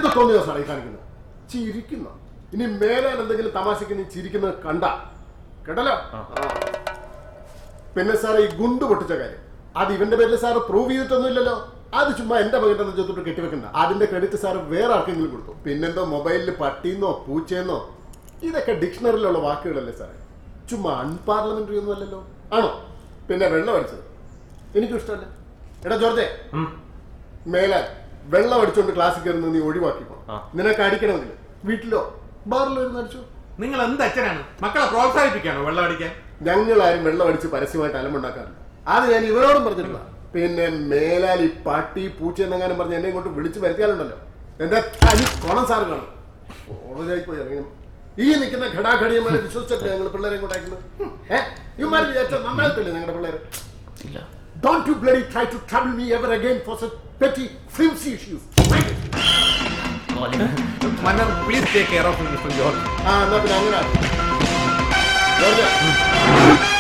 എന്ത് തോന്നിയോ സാറേ ഈ കാണിക്കുന്നത് ചിരിക്കുന്ന ഇനി മേലാൽ എന്തെങ്കിലും തമാശക്ക് നീ ചിരിക്കുന്നത് കണ്ട കേട്ടല്ലോ ആ. പിന്നെ സാർ ഈ ഗുണ്ട് പൊട്ടിച്ച കാര്യം അത് ഇവന്റെ പേരിൽ സാർ പ്രൂവ് ചെയ്തിട്ടൊന്നുമില്ലല്ലോ അത് ചുമ്മാ എന്റെ മകന്റെ നെഞ്ചത്തോട്ട് കെട്ടിവെക്കണ്ട അതിന്റെ ക്രെഡിറ്റ് സാർ വേറെ ആർക്കെങ്കിലും കൊടുത്തു പിന്നെന്തോ മൊബൈലിൽ പട്ടിന്നോ പൂച്ചയെന്നോ ഇതൊക്കെ ഡിക്ഷണറിയിലുള്ള വാക്കുകളല്ലേ സാറേ ചുമ്മാ അൺപാർലമെന്ററി ഒന്നും അല്ലല്ലോ ആണോ പിന്നെ വെള്ളം അടിച്ചത് എനിക്കും ഇഷ്ടമല്ല എടാ ജോർജെ മേലാൽ വെള്ളം അടിച്ചുകൊണ്ട് ക്ലാസ്സിൽ കയറുന്നത് നീ ഒഴിവാക്കിക്കോ ആ. നിനക്ക് അടിക്കണമെങ്കിൽ വീട്ടിലോ ബാറിലോ ഇരുന്ന് അടിച്ചു നിങ്ങൾ എന്ത് അച്ഛനാണ് മക്കളെ പ്രോത്സാഹിപ്പിക്കാണോ വെള്ളം അടിക്കാൻ ഞങ്ങളാരും വെള്ളം അടിച്ച് പരസ്യമായിട്ട് അലമുണ്ടാക്കാറില്ല അത് ഞാൻ ഇവരോടും പറഞ്ഞിട്ടില്ല പിന്നെ മേലാൽ ഈ പട്ടി പൂച്ച എന്നെങ്ങാനും പറഞ്ഞ് എന്നെ ഇങ്ങോട്ട് വിളിച്ചു വരുത്തിയാലുണ്ടല്ലോ എന്റെ തനി കൊണം സാറ് കാണും ഓളായി പോയി ഇറങ്ങി ഈ നിൽക്കുന്ന ഘടാഘടിയന്മാരെ വിശ്വസിച്ചിട്ടില്ല ഞങ്ങൾ പിള്ളേരെ ഇങ്ങോട്ട് അയക്കുന്നത് ഏഹ് ഇവന്മാർ വിചാരിച്ചാൽ നമ്മളെത്തില്ലേ ഞങ്ങളുടെ പിള്ളേര് ഇല്ല Don't you bloody try to trouble me ever again for such petty, flimsy issues. Mind it. Manner please take care of mister George ആ എന്നാ പിന്നെ അങ്ങനെ ആക്ക്. ജോർജ്,